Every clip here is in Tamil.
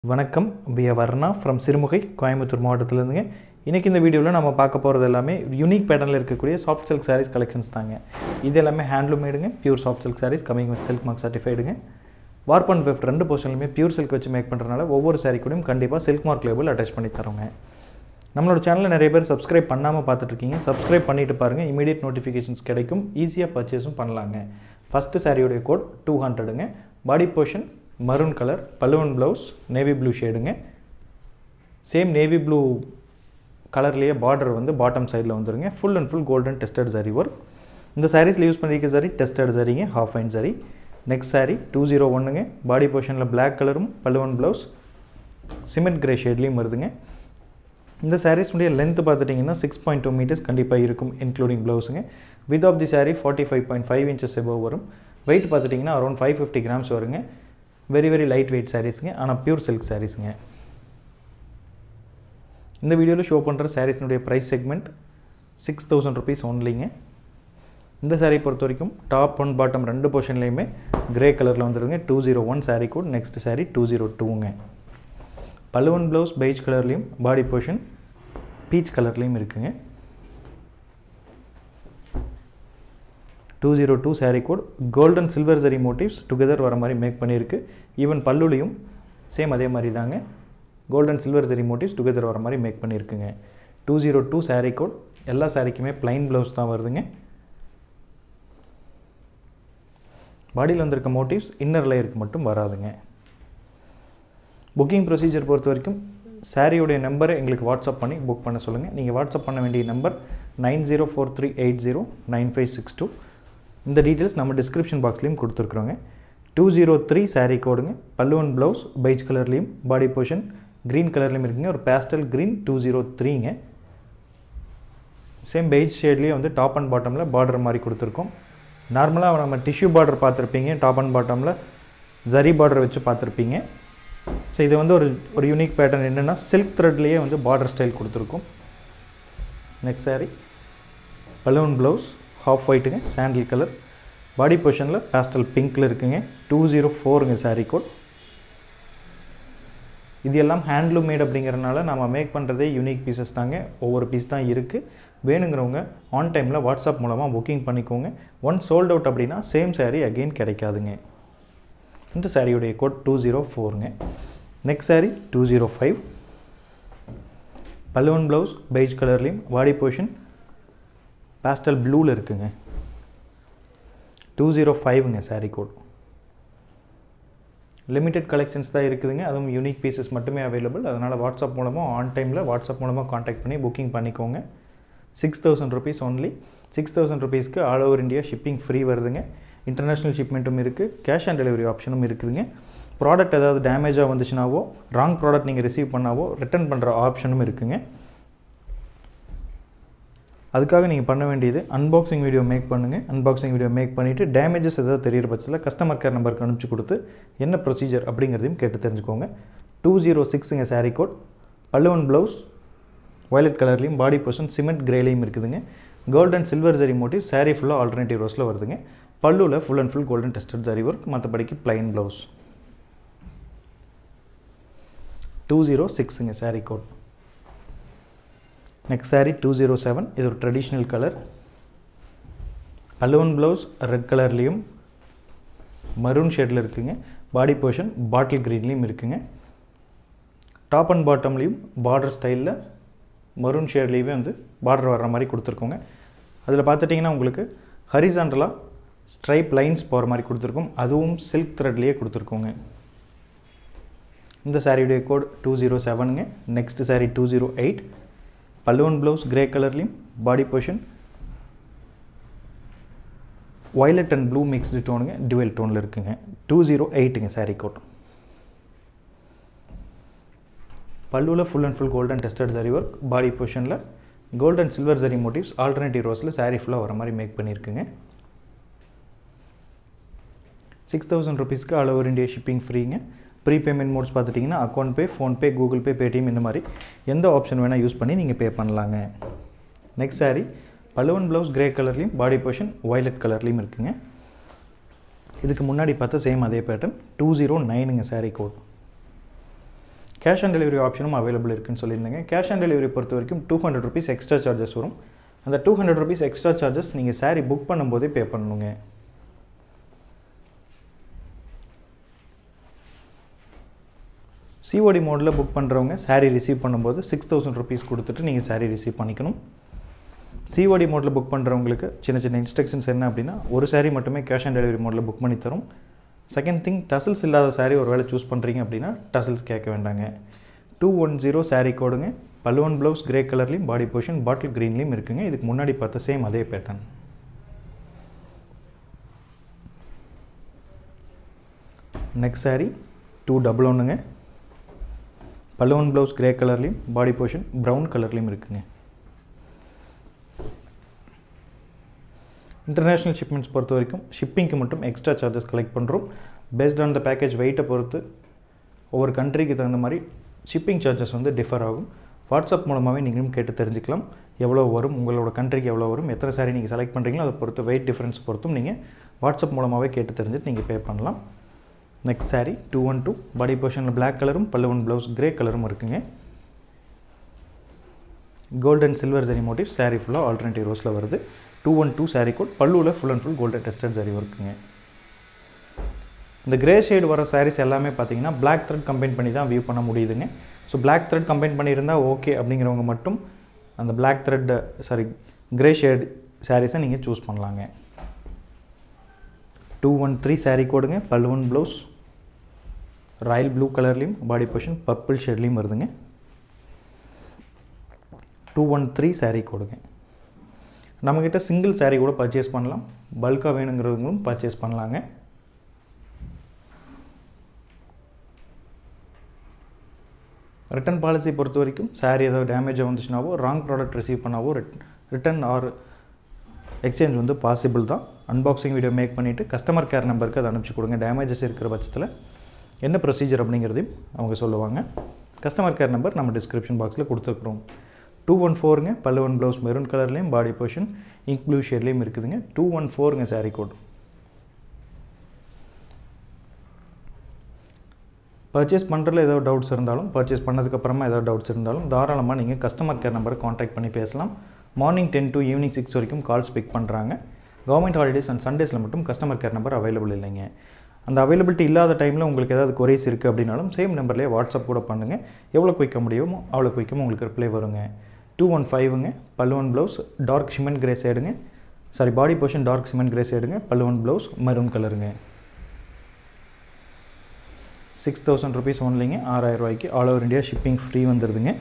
வணக்கம் வி வர்ணா ஃப்ரம் சிறுமுகை கோயம்புத்தூர் மாவட்டத்திலேருந்துங்க இன்றைக்கி இந்த வீடியோவில் நம்ம பார்க்க போகிறது எல்லாமே யூனிக் பேட்டர்னில் இருக்கக்கூடிய சாஃப்ட் சில்க் சாரீஸ் கலெக்ஷன்ஸ் தாங்க இது எல்லாமே ஹேண்ட்லூம் மேடுங்க pure soft silk sarees coming with silk mark சர்டிஃபைடுங்க வார்ப் அண்ட் ஃபிஃப்ட் ரெண்டு போர்ஷன்லையுமே பியூர் சில்க் வச்சு மேக் பண்ணுறதுனால ஒவ்வொரு சாரீ கூடயும் கண்டிப்பாக சில்க் மார்க் லேபிள் அட்டாச் பண்ணி தரோங்க நம்மளோட சேனலில் நிறைய பேர் சப்ஸ்கிரைப் பண்ணாமல் பார்த்துட்ருக்கீங்க சப்ஸ்கிரைப் பண்ணிட்டு பாருங்கள் இமீடியட் நோட்டிஃபிகேஷன்ஸ் கிடைக்கும் ஈஸியாக பர்ச்சேஸும் பண்ணலாங்க ஃபஸ்ட்டு சாரியோடைய கோட் டூ ஹண்ட்ரடுங்க பாடி போர்ஷன் மரூன் கலர் பல்லுவன் ப்ளவுஸ் நேவி ப்ளூ ஷேடுங்க சேம் நேவி ப்ளூ கலர்லேயே பார்டர் வந்து பாட்டம் சைடில் வந்துருங்க full and full golden tested zari work இந்த சாரீஸில் யூஸ் பண்ணியிருக்க சாரி டெஸ்டட் சாரிங்க half fine zari next saree two zero ஒன்றுங்க பாடி போர்ஷனில் பிளாக் கலரும் பல்லுவன் ப்ளவுஸ் சிமெண்ட் கிரே ஷேட்லேயும் வருதுங்க இந்த சாரீஸ்னுடைய லென்த் பார்த்துட்டிங்கன்னா சிக்ஸ் பாயிண்ட் டூ மீட்டர்ஸ் கண்டிப்பாக இருக்கும் இன்க்ளூடிங் ப்ளவுஸுங்க width of the saree forty five point five inches above வரும் வெயிட் பார்த்துட்டிங்கன்னா அரௌண்ட் ஃபைவ் ஃபிஃப்டி கிராம்ஸ் வருங்க வெரி வெரி லைட் வெயிட் சாரீஸுங்க ஆனால் பியூர் சில்க் சாரீஸுங்க இந்த வீடியோவில் ஷோ பண்ணுற சாரீஸினுடைய price segment six thousand rupees ஒன்லிங்க இந்த சாரீ பொறுத்த வரைக்கும் டாப் ஒன் பாட்டம் ரெண்டு போர்ஷன்லேயுமே கிரே கலரில் வந்துருங்க two zero one saree code next saree two zero டூங்க பல்லுவன் ப்ளவுஸ் பெய்ஜ் கலர்லேயும் பாடி போர்ஷன் பீச் கலர்லேயும் இருக்குங்க two zero two saree code golden silver zari motifs together வர மாதிரி மேக் பண்ணியிருக்கு ஈவன் பல்லுலையும் சேம் அதே மாதிரி தாங்க golden silver zari motifs together வர மாதிரி மேக் பண்ணியிருக்குங்க two zero two saree code எல்லா சாரீக்குமே ப்ளைன் ப்ளவுஸ் தான் வருதுங்க பாடியில் வந்திருக்க மோட்டிவ்ஸ் இன்னர் லேயருக்கு மட்டும் வராதுங்க புக்கிங் ப்ரொசீஜர் பொறுத்த வரைக்கும் சாரியோடைய நம்பரை எங்களுக்கு வாட்ஸ்அப் பண்ணி புக் பண்ண சொல்லுங்கள் நீங்கள் வாட்ஸ்அப் பண்ண வேண்டிய number nine zero four three eight zero nine five six two இந்த டீட்டெயில்ஸ் நம்ம டிஸ்கிரிப்ஷன் பாக்ஸ்லேயும் கொடுத்துருக்குறோங்க டூ ஜீரோ த்ரீ சாரீ கோடுங்க பல்லுவன் ப்ளவுஸ் பைஜ் கலர்லேயும் பாடி போர்ஷன் க்ரீன் கலர்லேயும் இருக்குங்க ஒரு பேஸ்டல் க்ரீன் டூ ஜீரோ த்ரீங்க சேம் பெய்ஜ் ஷேட்லேயே வந்து டாப் அண்ட் பாட்டமில் பார்டர் மாதிரி கொடுத்துருக்கோம் நார்மலாக நம்ம டிஷ்யூ பார்டர் பார்த்துருப்பீங்க டாப் அண்ட் பாட்டமில் ஜரி பார்டர் வச்சு பார்த்துருப்பீங்க ஸோ இது வந்து ஒரு ஒரு யூனிக் பேட்டர்ன் என்னென்னா சில்க் த்ரெட்லேயே வந்து பார்டர் ஸ்டைல் கொடுத்துருக்கோம் நெக்ஸ்ட் சாரீ பலூன் ப்ளவுஸ் ஹாஃப் ஒயிட்டுங்க சாண்டில் கலர் பாடி பொசிஷனில் பேஸ்டல் பிங்க்கில் இருக்குங்க டூ ஜீரோ ஃபோருங்க சாரீ கோட் இது எல்லாம் ஹேண்ட்லூம் மேட் அப்படிங்கிறனால நம்ம மேக் பண்ணுறதே யூனிக் பீசஸ் தாங்க ஒவ்வொரு பீஸ் தான் இருக்குது வேணுங்கிறவங்க ஆன் டைமில் வாட்ஸ்அப் மூலமாக புக்கிங் பண்ணிக்கோங்க ஒன் சோல்ட் அவுட் அப்படின்னா சேம் சாரீ அகெயின் கிடைக்காதுங்க இந்த சாரியுடைய கோட் டூ ஜீரோ ஃபோருங்க next saree two zero five பல்லுவன் ப்ளவுஸ் பெய்ஜ் கலர்லேயும் பாடி பொசிஷன் பேஸ்டல் ப்ளூவில் இருக்குங்க டூ ஜீரோ ஃபைவ்ங்க சாரீ கோட் லிமிட்டெட் கலெக்ஷன்ஸ் தான் இருக்குதுங்க அதுவும் யூனிக் பீசஸ் மட்டுமே அவைலபிள் அதனால் வாட்ஸ்அப் மூலமாக ஆன் டைமில் வாட்ஸ்அப் மூலமாக காண்டாக்ட் பண்ணி புக்கிங் பண்ணிக்கோங்க six thousand rupees only six thousand ருபீஸ்க்கு all over India shipping free வருதுங்க இன்டர்நேஷ்னல் ஷிப்மெண்ட்டும் இருக்குது கேஷ் ஆன் டெலிவரி ஆப்ஷனும் இருக்குதுங்க ப்ராடக்ட் ஏதாவது டேமேஜாக வந்துச்சுனாவோ ராங் ப்ராடக்ட் நீங்கள் ரிசீவ் பண்ணாவோ ரிட்டர்ன் பண்ணுற ஆப்ஷனும் இருக்குங்க அதுக்காக நீங்கள் பண்ண வேண்டியது அன்பாக்சிங் வீடியோ மேக் பண்ணுங்கள் அன்பாக்சிங் வீடியோ மேக் பண்ணிவிட்டு டேமேஜஸ் ஏதாவது தெரியிற பட்சத்தில் கஸ்டமர் கேர் நம்பருக்கு அனுப்பிச்சு கொடுத்து என்ன ப்ரொசீஜர் அப்படிங்கிறதையும் கேட்டு தெரிஞ்சுக்கோங்க டூ ஜீரோ சிக்ஸுங்க சாரீ கோட் பல்லுவன் ப்ளவுஸ் வயலட் கலர்லேயும் பாடி போர்ஷன் சிமெண்ட் கிரேலையும் இருக்குதுங்க golden silver zari motif saree ஃபுல்லாக ஆல்டர்னேட்டிவ் ரோஸில் வருதுங்க பல்லுவில் full and full golden tested zari work மற்றபடிக்கு ப்ளைன் ப்ளவுஸ் டூ ஜீரோ சிக்ஸுங்க saree code next saree two zero seven இது ஒரு ட்ரெடிஷ்னல் கலர் பல்லுவன் ப்ளவுஸ் ரெட் கலர்லேயும் மரூன் ஷேடில் இருக்குங்க பாடி போர்ஷன் பாட்டில் க்ரீன்லேயும் இருக்குங்க டாப் அண்ட் பாட்டம்லேயும் பார்டர் ஸ்டைலில் மரூன் ஷேட்லேயுமே வந்து பார்டர் வர்ற மாதிரி கொடுத்துருக்கோங்க அதில் பார்த்துட்டிங்கன்னா உங்களுக்கு ஹரிசாண்டலாக ஸ்ட்ரைப் லைன்ஸ் போகிற மாதிரி கொடுத்துருக்கோம் அதுவும் சில்க் த்ரெட்லேயே கொடுத்துருக்கோங்க இந்த சாரியுடைய கோட் டூ ஜீரோ செவனுங்க next saree two zero eight பல்லுவன் ப்ளவுஸ் கிரே கலர்லேயும் body position violet and blue mixed டோனுங்க டுவெல் டோனில் இருக்குங்க டூ ஜீரோ எயிட்டுங்க சாரீ கோட் பல்லுவில் full and full golden tested zari work body பொசிஷனில் golden silver zari motifs alternative ரோஸில் சாரீ ஃபுல்லாக வர மாதிரி மேக் பண்ணியிருக்குங்க சிக்ஸ் தௌசண்ட் ருபீஸ்க்கு ஆல் ஓவர் இந்தியா ஷிப்பிங் ஃப்ரீங்க ப்ரீ பேமெண்ட் மோட்ஸ் பார்த்துட்டிங்கன்னா account pay PhonePe Google Pay Paytm இந்த மாதிரி எந்த ஆப்ஷன் வேணால் யூஸ் பண்ணி நீங்கள் பே பண்ணலாங்க நெக்ஸ்ட் சாரீ பல்லுவன் ப்ளவுஸ் கிரே கலர்லேயும் பாடி பொசிஷன் வயலட் கலர்லேயும் இருக்குங்க இதுக்கு முன்னாடி பார்த்தா சேம் அதே பேட்டர்ன் டூ ஜீரோ நைனுங்க saree code cash on delivery ஆப்ஷனும் அவைலபிள் இருக்குன்னு சொல்லியிருந்தேங்க கேஷ் ஆன் டெலிவரி பொறுத்த வரைக்கும் two hundred rupees extra charges வரும் அந்த two hundred rupees extra charges நீங்கள் saree புக் பண்ணும்போதே பே பண்ணணுங்க சிஓடி மோடில் புக் பண்ணுறவங்க saree ரிசீவ் பண்ணும்போது சிக்ஸ் தௌசண்ட் ருபீஸ் கொடுத்துட்டு நீங்கள் saree ரிசீவ் பண்ணிக்கணும் சிஓடி மோடில் புக் பண்ணுறவங்களுக்கு சின்ன சின்ன இன்ஸ்ட்ரக்ஷன்ஸ் என்ன அப்படின்னா ஒரு saree மட்டுமே கேஷ் ஆன் டெலிவரி மோடில் புக் பண்ணி தரும் செகண்ட் திங் டசல்ஸ் இல்லாத saree ஒரு வேளை சூஸ் பண்ணுறீங்க அப்படின்னா டசல்ஸ் கேட்க வேண்டாங்க டூ ஒன் ஜீரோ saree கோடுங்க பல்லுவன் ப்ளவுஸ் கிரே கலர்லேயும் பாடி பொசிஷன் பாட்டில் க்ரீன்லேயும் இருக்குங்க இதுக்கு முன்னாடி பார்த்த சேம் அதே pattern next saree two double ஒன்றுங்க பல்லுவன் ப்ளவுஸ் கிரே கலர்லேயும் பாடி போர்ஷன் ப்ரௌன் கலர்லேயும் இருக்குங்க இன்டர்நேஷ்னல் ஷிப்மெண்ட்ஸ் பொறுத்த வரைக்கும் ஷிப்பிங்க்கு மட்டும் எக்ஸ்ட்ரா சார்ஜஸ் கலெக்ட் பண்ணுறோம் பேஸ்ட் ஆன் த பேக்கேஜ் வெயிட்டை பொறுத்து ஒவ்வொரு கண்ட்ரிக்கு தகுந்த மாதிரி ஷிப்பிங் சார்ஜஸ் வந்து டிஃபர் ஆகும் வாட்ஸ்அப் மூலமாகவே நீங்களும் கேட்டு தெரிஞ்சுக்கலாம் எவ்வளோ வரும் உங்களோட கண்ட்ரிக்கு எவ்வளோ வரும் எத்தனை சாரி நீங்கள் செலக்ட் பண்ணுறீங்களோ அதை பொறுத்து வெயிட் டிஃப்ரென்ஸ் பொறுத்தும் நீங்கள் வாட்ஸ்அப் மூலமாகவே கேட்டு தெரிஞ்சுட்டு நீங்கள் பே பண்ணலாம் next saree two one two body போர்ஷனில் பிளாக் கலரும் பல்லுவன் ப்ளவுஸ் கிரே கலரும் இருக்குங்க gold and silver zari motif saree ஃபுல்லாக ஆல்டர்னேட்டிவ் ரோஸில் வருது two one two saree code பல்லுவில் full and full golden tested saree இருக்குங்க இந்த கிரே ஷேடு வர sarees எல்லாமே பார்த்தீங்கன்னா பிளாக் த்ரெட் கம்பைன் பண்ணி தான் வியூ பண்ண முடியுதுங்க ஸோ பிளாக் த்ரெட் கம்பைன் பண்ணியிருந்தா ஓகே அப்படிங்கிறவங்க மட்டும் அந்த black thread saree grey shade சாரீஸை நீங்கள் சூஸ் பண்ணலாங்க டூ ஒன் த்ரீ saree கோடுங்க பல்லுவன் ப்ளவுஸ் ராயல் ப்ளூ கலர்லேயும் பாடி பொஷன் பர்பிள் ஷேட்லேயும் வருதுங்க டூ ஒன் த்ரீ saree கோடுங்க நம்மக்கிட்ட சிங்கிள் saree கூட பர்ச்சேஸ் பண்ணலாம் பல்காக வேணுங்கிறவங்களும் பர்ச்சேஸ் பண்ணலாங்க ரிட்டன் பாலிசி பொறுத்த வரைக்கும் saree ஏதாவது டேமேஜாக வந்துச்சுனாவோ ராங் ப்ராடக்ட் ரிசீவ் பண்ணாவோ ரிட்டன் ஆர் எக்ஸ்சேஞ்ச் வந்து பாசிபிள் தான் அன்பாக்சிங் வீடியோ மேக் பண்ணிவிட்டு கஸ்டமர் கேர் நம்பருக்கு அதை அனுப்பிச்சி கொடுங்க டேமேஜஸ் இருக்கிற பட்சத்தில் என்ன ப்ரொசீஜர் அப்படிங்கிறதையும் அவங்க சொல்லுவாங்க கஸ்டமர் கேர் நம்பர் நம்ம டிஸ்கிரிப்ஷன் பாக்ஸில் கொடுத்துருக்குறோம் டூ ஒன் ஃபோருங்க பல்லுவன் ப்ளவுஸ் மெரூன் கலர்லேயும் பாடி போர்ஷன் இங்க் ப்ளூ ஷேட்லேயும் இருக்குதுங்க டூ ஒன் ஃபோருங்க saree கோட் பர்ச்சேஸ் பண்ணுறதுல ஏதாவது டவுட்ஸ் இருந்தாலும் பர்ச்சேஸ் பண்ணதுக்கப்புறமா ஏதாவது டவுட்ஸ் இருந்தாலும் தாராளமாக நீங்கள் கஸ்டமர் கேர் நம்பரை காண்டாக்ட் பண்ணி பேசலாம் morning ten to evening six வரைக்கும் கால்ஸ் பிக் பண்ணுறாங்க கவர்மெண்ட் ஹாலிடேஸ் அண்ட் சண்டேஸில் மட்டும் கஸ்டமர் கேர் நம்பர் அவைலபிள் இல்லைங்க அந்த அவைலபிலிட்டி இல்லாத டைமில் உங்களுக்கு ஏதாவது கொரீஸ் இருக்குது அப்படின்னாலும் சேம் நம்பர்லேயே வாட்ஸ்அப் கூட பண்ணுங்கள் எவ்வளோ குயிக்க முடியுமோ அவ்வளோ குயிக்கமாக உங்களுக்கு ரிப்ளை வருங்க டூ ஒன் ஃபைவுங்க பல்லுவன் ப்ளவுஸ் டார்க் சிமெண்ட் கிரே சைடுங்க sari body portion dark cement grey சைடுங்க பல்லுவன் ப்ளவுஸ் மெரூன் கலருங்க சிக்ஸ் தௌசண்ட் ருபீஸ் ஒன்லிங்க ஆறாயிரம் ரூபாய்க்கு all over India shipping free வந்துடுதுங்க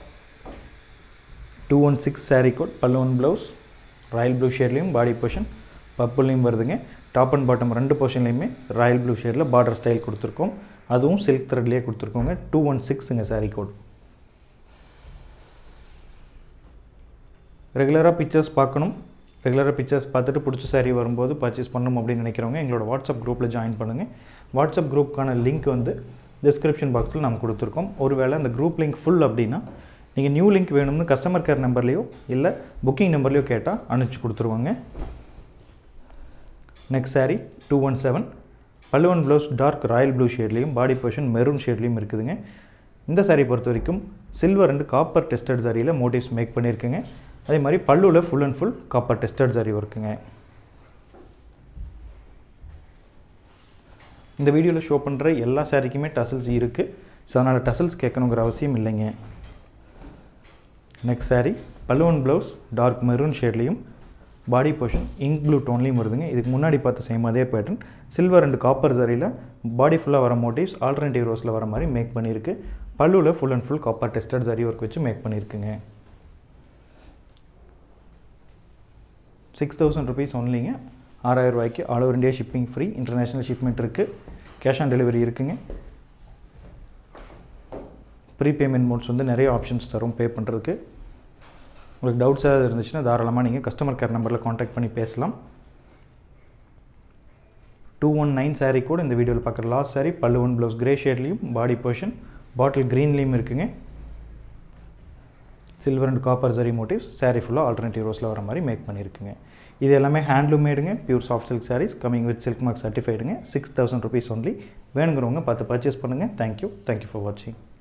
two one six saree code பல்லுவன் ப்ளவுஸ் ராயல் ப்ளூ ஷேட்லேயும் பாடி போர்ஷன் பர்பிள்லேயும் வருதுங்க டாப் அண்ட் பாட்டம் ரெண்டு போர்ஷன்லேயுமே ராயல் ப்ளூ ஷேடில் பார்டர் ஸ்டைல் கொடுத்துருக்கோம் அதுவும் சில்க் த்ரெட்லேயே கொடுத்துருக்கோங்க டூ ஒன் சிக்ஸுங்க saree கோட் ரெகுலராக பிக்சர்ஸ் பார்க்கணும் ரெகுலராக பிக்சர்ஸ் பார்த்துட்டு பிடிச்ச saree வரும்போது பர்ச்சேஸ் பண்ணணும் அப்படின்னு நினைக்கிறவங்க எங்களோட வாட்ஸ்அப் குரூப்பில் ஜாயின் பண்ணுங்கள் வாட்ஸ்அப் குரூப்புக்கான லிங்க் வந்து டிஸ்கிரிப்ஷன் பாக்ஸில் நம்ம கொடுத்துருக்கோம் ஒருவேளை அந்த குரூப் லிங்க் ஃபுல் அப்படின்னா நீங்கள் நியூ லிங்க் வேணும்னு கஸ்டமர் கேர் நம்பர்லேயோ இல்லை புக்கிங் நம்பர்லேயோ கேட்டால் அனுப்பிச்சி கொடுத்துருவாங்க next saree two one seven பல்லுவன் ப்ளவுஸ் டார்க் ராயல் ப்ளூ ஷேட்லேயும் பாடி போர்ஷன் மெரூன் ஷேட்லேயும் இருக்குதுங்க இந்த saree பொறுத்த வரைக்கும் சில்வர் அண்ட் காப்பர் டெஸ்டட் சாரியில் மோட்டிவ்ஸ் மேக் பண்ணியிருக்குங்க அதே மாதிரி பல்லுவில் full and full copper tested zari ஒர்க்குங்க இந்த வீடியோவில் ஷோ பண்ணுற எல்லா சாரிக்குமே டசல்ஸ் இருக்குது ஸோ அதனால் டசல்ஸ் கேட்கணுங்கிற அவசியம் இல்லைங்க நெக்ஸ்ட் saree பல்லுவன் ப்ளவுஸ் டார்க் மெரூன் ஷேட்லேயும் பாடி போர்ஷன் இங்க் ப்ளூ டோன்லேயும் வருதுங்க இதுக்கு முன்னாடி பார்த்த சேம் அதே பேட்டர்ன் சில்வர் அண்ட் காப்பர் சரியில் பாடி ஃபுல்லாக வர மோட்டிவ்ஸ் ஆல்டர்னேட்டிவ் ரோஸில் வர மாதிரி மேக் பண்ணியிருக்கு பல்லுவில் full and full copper tested zari work வச்சு மேக் பண்ணியிருக்குங்க சிக்ஸ் தௌசண்ட் ருபீஸ் ஒன்லிங்க ஆறாயிரம் ரூபாய்க்கு all over India shipping free international shipment இருக்குது கேஷ் ஆன் டெலிவரி இருக்குங்க ப்ரீ பேமெண்ட் மோட்ஸ் வந்து நிறைய ஆப்ஷன்ஸ் தரும் பே பண்ணுறதுக்கு உங்களுக்கு டவுட்ஸ் ஏதாவது இருந்துச்சுன்னா தாராளமாக நீங்கள் கஸ்டமர் கேர் நம்பரில் காண்டாக்ட் பண்ணி பேசலாம் டூ ஒன் நைன் saree கூட இந்த வீடியோவில் பார்க்குற லாஸ்ட் saree பல்லு ஒன் ப்ளவுஸ் கிரே ஷேட்லேயும் பாடி போர்ஷன் பாட்டில் க்ரீன்லேயும் இருக்குங்க silver and copper zari motifs saree ஃபுல்லாக ஆல்டர்னேட்டிவ் ரோஸில் வர மாதிரி மேக் பண்ணியிருக்குங்க இது எல்லாமே ஹேண்ட்லூம் மேடுங்க pure soft silk sarees coming with silk mark சர்டிஃபைடுங்க சிக்ஸ் தௌசண்ட் ருபீஸ் ஒன்லி வேணுங்கிறவங்க பார்த்து பர்ச்சேஸ் பண்ணுங்கள் தேங்க்யூ தேங்க்யூ ஃபார் வாட்சிங்